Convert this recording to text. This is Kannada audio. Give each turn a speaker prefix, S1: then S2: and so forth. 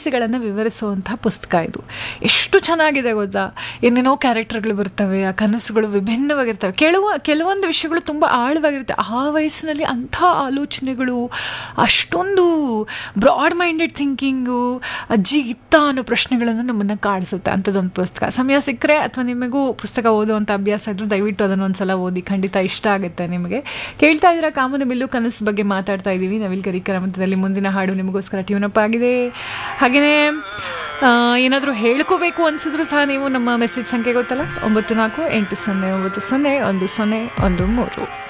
S1: ಕನಸುಗಳನ್ನು ವಿವರಿಸುವಂಥ ಪುಸ್ತಕ ಇದು ಎಷ್ಟು ಚೆನ್ನಾಗಿದೆ ಗೊತ್ತಾ ಏನೇನೋ ಕ್ಯಾರೆಕ್ಟರ್ಗಳು ಬರ್ತವೆ ಆ ಕನಸುಗಳು ವಿಭಿನ್ನವಾಗಿರ್ತವೆ ಕೆಲವು ಕೆಲವೊಂದು ವಿಷಯಗಳು ತುಂಬ ಆಳವಾಗಿರುತ್ತೆ ಆ ವಯಸ್ಸಿನಲ್ಲಿ ಅಂಥ ಆಲೋಚನೆಗಳು ಅಷ್ಟೊಂದು ಬ್ರಾಡ್ ಮೈಂಡೆಡ್ ಥಿಂಕಿಂಗು ಅಜ್ಜಿ ಇತ್ತ ಅನ್ನೋ ಪ್ರಶ್ನೆಗಳನ್ನು ನಮ್ಮನ್ನು ಕಾಡಿಸುತ್ತೆ ಅಂಥದ್ದೊಂದು ಪುಸ್ತಕ ಸಮಯ ಸಿಕ್ಕರೆ ಅಥವಾ ನಿಮಗೂ ಪುಸ್ತಕ ಓದುವಂಥ ಅಭ್ಯಾಸ ಇದ್ದರೆ ದಯವಿಟ್ಟು ಅದನ್ನು ಒಂದ್ಸಲ ಓದಿ ಖಂಡಿತ ಇಷ್ಟ ಆಗುತ್ತೆ ನಿಮಗೆ ಕೇಳ್ತಾ ಇದ್ದೀರಾ ಕಾಮನ ಬಿಲ್ಲು ಕನಸು ಬಗ್ಗೆ ಮಾತಾಡ್ತಾ ಇದ್ದೀವಿ ನವಿಲ್ ಕರಿಕರ ಮಧ್ಯದಲ್ಲಿ ಮುಂದಿನ ಹಾಡು ನಿಮಗೋಸ್ಕರ ಟ್ಯೂನಪ್ ಆಗಿದೆ ಹಾಗೆಯೇ ಏನಾದರೂ ಹೇಳ್ಕೋಬೇಕು ಅನಿಸಿದ್ರು ಸಹ ನೀವು ನಮ್ಮ ಮೆಸೇಜ್ ಸಂಖ್ಯೆ ಗೊತ್ತಲ್ಲ ಒಂಬತ್ತು ನಾಲ್ಕು ಎಂಟು ಸೊನ್ನೆ ಒಂಬತ್ತು ಸೊನ್ನೆ ಒಂದು ಸೊನ್ನೆ ಒಂದು ಮೂರು